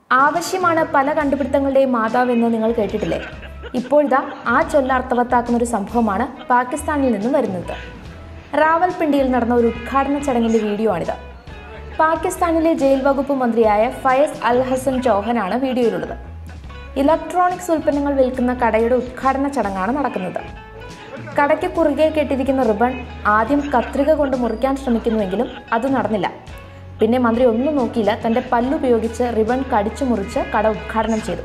ആവശ്യമാണ് പല കണ്ടുപിടുത്തങ്ങളുടെയും മാതാവെന്ന് നിങ്ങൾ കേട്ടിട്ടില്ലേ ഇപ്പോഴിതാ ആ ചൊല്ല അർത്ഥവത്താക്കുന്ന ഒരു സംഭവമാണ് പാകിസ്ഥാനിൽ നിന്നും വരുന്നത് റാവൽപിണ്ടിയിൽ നടന്ന ഒരു ഉദ്ഘാടന ചടങ്ങിന്റെ വീഡിയോ ആണിത് പാകിസ്ഥാനിലെ ജയിൽ വകുപ്പ് മന്ത്രിയായ ഫയസ് അൽ ഹസൻ ചൗഹാനാണ് വീഡിയോയിലുള്ളത് ഇലക്ട്രോണിക്സ് ഉൽപ്പന്നങ്ങൾ വിൽക്കുന്ന കടയുടെ ഉദ്ഘാടന ചടങ്ങാണ് നടക്കുന്നത് കടയ്ക്ക് കുറുകെ കെട്ടിരിക്കുന്ന റിബൺ ആദ്യം കത്രിക കൊണ്ട് മുറിക്കാൻ ശ്രമിക്കുന്നുവെങ്കിലും അത് നടന്നില്ല പിന്നെ മന്ത്രി ഒന്നും നോക്കിയില്ല തന്റെ പല്ലുപയോഗിച്ച് റിബൺ കടിച്ചു മുറിച്ച് കട ഉദ്ഘാടനം ചെയ്തു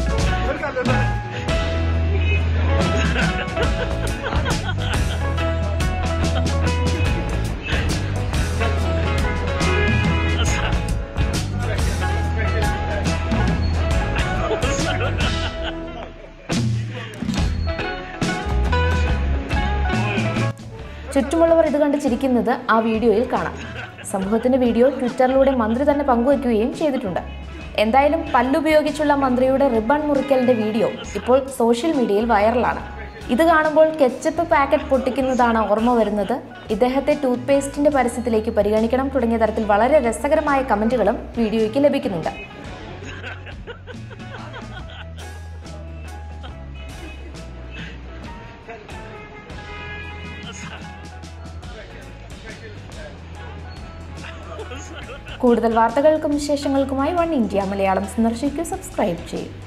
ചുറ്റുമുള്ളവർ ഇത് കണ്ട് ചിരിക്കുന്നത് ആ വീഡിയോയിൽ കാണാം സംഭവത്തിന്റെ വീഡിയോ ട്വിറ്ററിലൂടെ മന്ത്രി തന്നെ പങ്കുവയ്ക്കുകയും ചെയ്തിട്ടുണ്ട് എന്തായാലും പല്ലുപയോഗിച്ചുള്ള മന്ത്രിയുടെ റിബൺ മുറിക്കലിന്റെ വീഡിയോ ഇപ്പോൾ സോഷ്യൽ മീഡിയയിൽ വൈറലാണ് ഇത് കാണുമ്പോൾ കെച്ചപ്പ് പാക്കറ്റ് പൊട്ടിക്കുന്നതാണ് ഓർമ്മ വരുന്നത് ഇദ്ദേഹത്തെ ടൂത്ത് പേസ്റ്റിന്റെ പരസ്യത്തിലേക്ക് പരിഗണിക്കണം തുടങ്ങിയ തരത്തിൽ വളരെ രസകരമായ കമന്റുകളും വീഡിയോയ്ക്ക് ലഭിക്കുന്നുണ്ട് കൂടുതൽ വാർത്തകൾക്കും വിശേഷങ്ങൾക്കുമായി വൺ ഇന്ത്യ മലയാളം സന്ദർശിക്കൂ സബ്സ്ക്രൈബ് ചെയ്യും